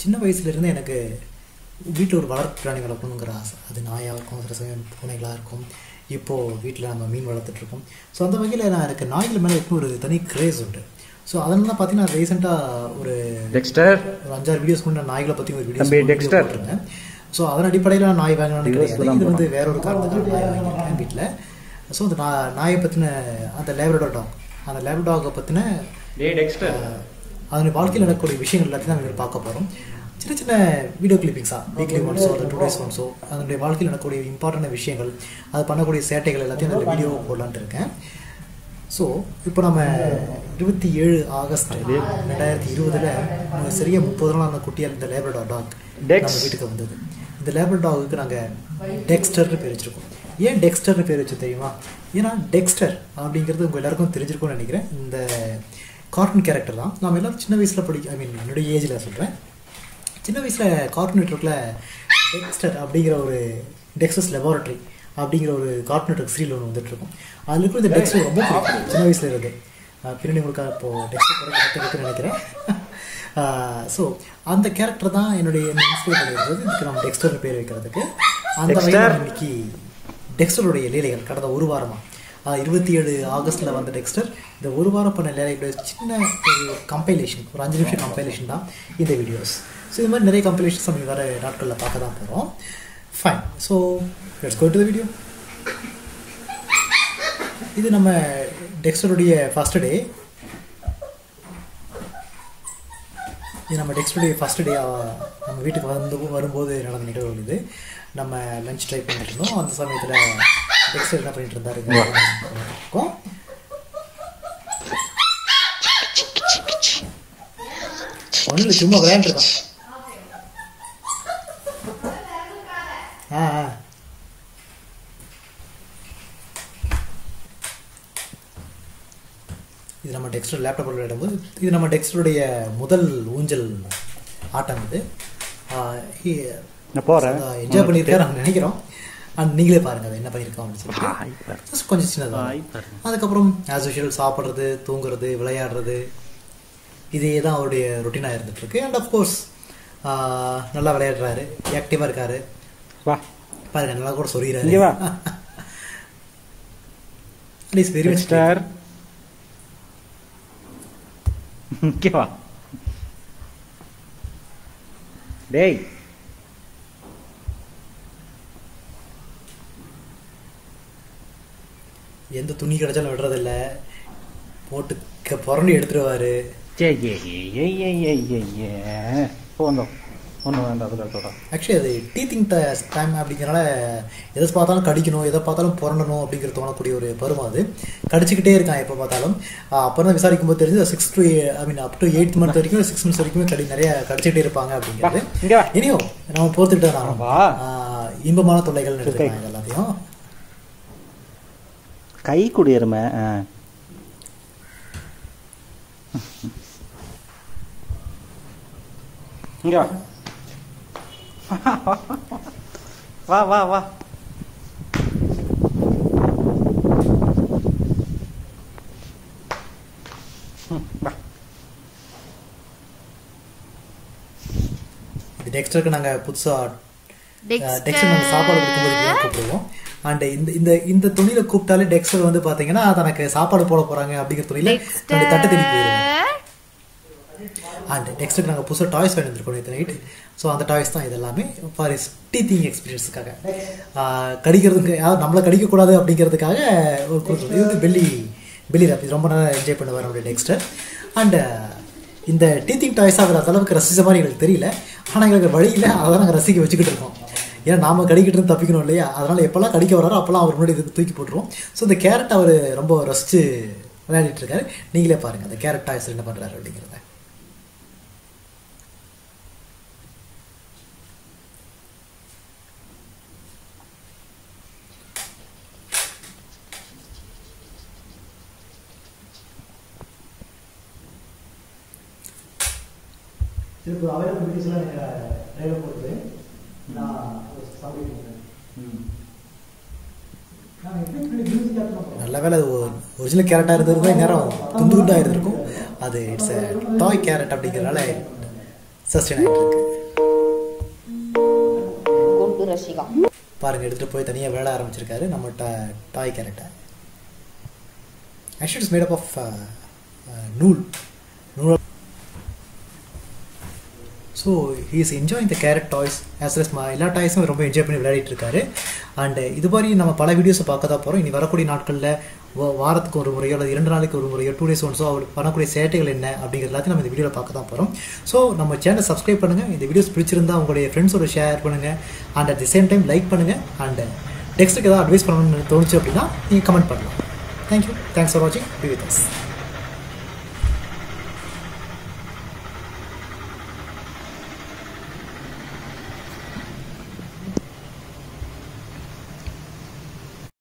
சின்ன வயசுலேருந்து எனக்கு வீட்டில் ஒரு வளர்ப்பு பிராணி வளர்க்கணுங்கிற ஆசை அது நாயாக இருக்கும் சில சமயம் பூனைகளாக இருக்கும் இப்போது வீட்டில் நம்ம மீன் வளர்த்துட்ருக்கோம் ஸோ அந்த வகையில் நான் எனக்கு நாய்கள் மேலே எப்போ ஒரு தனி கிரேஸ் உண்டு ஸோ அதனால தான் பார்த்தீங்கன்னா ரீசெண்டாக ஒரு டெக்ஸ்டர் ஒரு அஞ்சாறு வீடியோஸ் கூட நான் நாய்களை பற்றி ஒரு தம்பி, வீடியோ Dexter. போட்டிருந்தேன் ஸோ அதன் அடிப்படையில் நான் நாய் வாங்கணும்னு Viewers கிடையாது தான் இது வந்து வேற ஒரு காரணத்துக்காக நாய் வாங்கியிருக்கேன் வீட்டில் ஸோ அந்த நா- நாயை பற்றின அந்த லேப்ரடார் டாக் அந்த லேப்ரடார் டாகை பற்றின டேய் டெக்ஸ்டர் அதனுடைய வாழ்க்கையில் நடக்கக்கூடிய விஷயங்கள் எல்லாத்தையும் தான் நம்ம பார்க்க போகிறோம் சின்ன சின்ன வீடியோ கிளிப்பிங்ஸாக வீக்லி ஒன்ஸோ இல்லை டூ டேஸ் ஒன்ஸோ அதனுடைய வாழ்க்கையில் நடக்கக்கூடிய இம்பார்ட்டன்ட் விஷயங்கள் அது பண்ணக்கூடிய சேட்டைகள் எல்லாத்தையும் அந்த வீடியோ போடலான்ட்டு இருக்கேன் ஸோ இப்போ நம்ம இருபத்தி ஏழு ஆகஸ்ட் ரெண்டாயிரத்தி இருபதில் சரியாக முப்பது நாள் அந்த குட்டியாக இந்த லேப்ரடார் டாக் Dex. நம்ம வீட்டுக்கு வந்தது இந்த லேப்ரடார் டாகுக்கு நாங்கள் டெக்ஸ்டர்னு பேர் வச்சிருக்கோம் ஏன் டெக்ஸ்டர்னு பேர் வச்சு தெரியுமா ஏன்னா டெக்ஸ்டர் அப்படிங்கிறது உங்கள் எல்லாருக்கும் தெரிஞ்சிருக்கும்னு நினைக்கிறேன் இந்த கார்ட்டூன் கேரக்டர் தான் நம்ம எல்லாரும் சின்ன வயசில் படி ஐ மீன் என்னுடைய ஏஜில் சொல்கிறேன் சின்ன வயசில் கார்ட்டூன் நெட்ஒர்க்கில் டெக்ஸ்டர் அப்படிங்கிற ஒரு டெக்ஸஸ் லெபார்ட்டரி அப்படிங்கிற ஒரு கார்ட்டூன் நெட்ஒர்க் சீரியல் ஒன்று வந்துட்டு இருக்கும் அதில் இருக்கிற இந்த டெக்ஸ்டர் ரொம்ப பிடிக்கும் சின்ன வயசுல இருந்து அஹ் பின்னாடி உங்களுக்கு இப்போது டெக்ஸ்டர் கூட கற்றுக்கிட்டு நினைக்கிறேன் ஸோ அந்த கேரக்டர் தான் என்னுடைய இன்ஸ்பைர் பண்ணியிருந்தது இதுக்கு நம்ம டெக்ஸ்டர் பேர் வைக்கிறதுக்கு அந்த Dexter. வகையில் இன்னைக்கு டெக்ஸ்டருடைய லீலைகள் கடந்த ஒரு வாரமாக இருபத்தி ஏழு ஆகஸ்ட்டில் வந்த டெக்ஸ்டர் இந்த ஒரு வாரம் பண்ண லீலைகளுடைய சின்ன ஒரு கம்பைலேஷன் ஒரு அஞ்சு நிமிஷம் கம்பைலேஷன் தான் இந்த வீடியோஸ் ஸோ இது மாதிரி நிறைய கம்பைலேஷன்ஸ் நம்ம வர நாட்களில் பார்க்க தான் போகிறோம் fine so let's go to video இது நம்ம டெக்ஸ்டருடைய ஃபர்ஸ்ட் டே இது நம்ம டெக்ஸ்டுடைய ஃபஸ்ட் டே நம்ம வீட்டுக்கு வந்து வரும்போது நடந்த நிகழ்வு இது நம்ம லஞ்ச் ட்ரை பண்ணிட்டு இருந்தோம் அந்த சமயத்தில் டெக்ஸ்டர் என்ன பண்ணிட்டு இருந்தாரு இருக்கோம் ஒன்றில் சும்மா விளையாண்டுருக்கான் ஆ ஆ இது நம்ம டெக்ஸ்டர் லேப்டாப்பில் விளையாடும்போது இது நம்ம டெக்ஸ்டருடைய முதல் ஊஞ்சல் ஆட்டம் இது நான் போறேன் என்ஜாய் பண்ணியிருக்காரு நாங்கள் நினைக்கிறோம் அண்ட் நீங்களே பாருங்க அதை என்ன பண்ணியிருக்கோம் அப்படின்னு சொல்லிட்டு ஹாய் பாரு. Just கொஞ்சம் சின்னதாக ஹாய் பாரு. அதுக்கப்புறம் ஆஸ் யூஷுவல் சாப்பிட்றது தூங்குறது விளையாடுறது இதே தான் அவருடைய ரொட்டீனாக இருந்துட்டு இருக்கு அண்ட் அஃப்கோர்ஸ் நல்லா விளையாடுறாரு ஆக்டிவாக இருக்காரு வா பாருங்க நல்லா கூட சொல்லிடுறாரு இங்க வா. ப்ளீஸ் வெரி மச் டெக்ஸ்டர் இங்க வா டேய் எந்த துணி கிடைச்சாலும் விடுறதில்ல போட்டு க- புரண்டு எடுத்துருவாரு ஏ ஏ ஏ ஏ ஏ ஏ ஏ போந்தோம் ஒன்றும் வேண்டாம் அதில் தொடா ஆக்சுவலி அது டீத்திங் டைம் அப்படிங்கிறனால எதை பார்த்தாலும் கடிக்கணும் எதை பார்த்தாலும் புரண்டணும் அப்படிங்கிற தோணக்கூடிய ஒரு பருவம் அது கடிச்சிக்கிட்டே இருக்கான் எப்போ பார்த்தாலும் அப்புறம் தான் விசாரிக்கும் போது தெரிஞ்சு six to I mean up to eight month வரைக்கும் சிக்ஸ் மந்த்ஸ் வரைக்குமே கடி நிறைய கடிச்சிக்கிட்டே இருப்பாங்க அப்படிங்கிறது வா, இங்க வா. இனியோ நம்ம பொறுத்துக்கிட்டு தான் வா. ஆகணும். இன்பமான தொல்லைகள் எடுத்துக்கலாம் இது எல்லாத்தையும் கை குடியருமை ஆ இங்க வா வா வா வா ம், வா இது டெக்ஸ்டருக்கு நாங்கள் புதுசாக டெக்ஸ்டர் நாங்கள் சாப்பாடு கொடுக்கும்போது இப்படி தான் கூப்பிடுவோம் அண்ட் இந்த இந்த இந்த துணியில கூப்பிட்டாலே டெக்ஸ்டர் வந்து பாத்தீங்கன்னா தனக்கு சாப்பாடு போட போறாங்க அப்படிங்கிற துணியில தன்னுடைய தட்டு தேடி போயிடுவாங்க அண்ட் டெக்ஸ்டருக்கு நாங்கள் புதுசாக டாய்ஸ் வாங்கி வந்திருக்கோம் நேற்று நைட்டு ஸோ அந்த டாய்ஸ் தான் இது எல்லாமே ஃபார் இஸ் டீத்திங் எக்ஸ்பீரியன்ஸுக்காக கடிக்கிறதுக்கு யாரும் நம்மளை கடிக்கக்கூடாது அப்படிங்கிறதுக்காக ஒரு கொடுத்துருவோம் இது வந்து பெல்லி பெல்லி ரேப் இது ரொம்ப நேரம் என்ஜாய் பண்ணுவார் நம்மளுடைய டெக்ஸ்டர் அண்ட் இந்த டீத்திங் டாய்ஸ் அவர் அந்த அளவுக்கு ரசிச்ச மாதிரி எங்களுக்கு தெரியல ஆனால் எங்களுக்கு வழியில் அதை நாங்கள் ரசிக்க வச்சுக்கிட்டு இருக்கோம் ஏன்னா நாம கடிக்கிட்டு இருந்து தப்பிக்கணும் இல்லையா அதனால எப்பெல்லாம் கடிக்க வராரோ அப்பெல்லாம் அவர் முன்னாடி இதுக்கு தூக்கி போட்டுருவோம் ஸோ இந்த கேரட் அவர் ரொம்ப ரசிச்சு விளையாடிட்டு இருக்காரு நீங்களே பாருங்க அந்த கேரட் டாய்ஸ் என்ன பண்றாரு அப்படிங்கிறத திருப்பி அவைலபிள் வீடியோஸ்லாம் எனக்கு டிரைவர் கொடுத்து நான் சமைக்கிறேன் நல்ல வேலை அது ஒரிஜினல் கேரட்டாக இருந்திருந்தா நேரம் துண்டு துண்டாக இருந்திருக்கும் அது இட்ஸ் டாய் கேரட் அப்படிங்கிறனால சஸ்டெயின் ஆகிட்டு இருக்கு குண்டு ரசிகா பாருங்க எடுத்துட்டு போய் தனியாக விளையாட ஆரம்பிச்சிருக்காரு நம்ம toy character actually it's made up of நூல் நூல் so he is enjoying the carrot toys as well எல்லா டாய்ஸும் ரொம்ப என்ஜாய் பண்ணி விளையாடிட்டு இருக்காரு அண்ட் இது மாதிரி நம்ம பல வீடியோஸை பார்க்க தான் போகிறோம் இனி வரக்கூடிய நாட்களில் வாரத்துக்கு ஒரு முறையோ அல்லது இரண்டு நாளைக்கு ஒரு முறையோ டூ டேஸ் ஒன்ஸோ அவர் பண்ணக்கூடிய சேட்டைகள் என்ன அப்படிங்கிற எல்லாத்தையும் நம்ம இந்த வீடியோவில் பார்க்க தான் போகிறோம் ஸோ நம்ம சேனலை சப்ஸ்கிரைப் பண்ணுங்கள் இந்த வீடியோஸ் பிடிச்சிருந்தா உங்களுடைய ஃப்ரெண்ட்ஸோட ஷேர் பண்ணுங்கள் and at the same time like பண்ணுங்கள் அண்ட் டெக்ஸ்ட்டுக்கு ஏதாவது அட்வைஸ் பண்ணணும்னு தோணுச்சு அப்படின்னா நீங்கள் கமெண்ட் பண்ணலாம் தேங்க்யூ தேங்க்ஸ் ஃபார் வாட்சிங் பி வித் அஸ்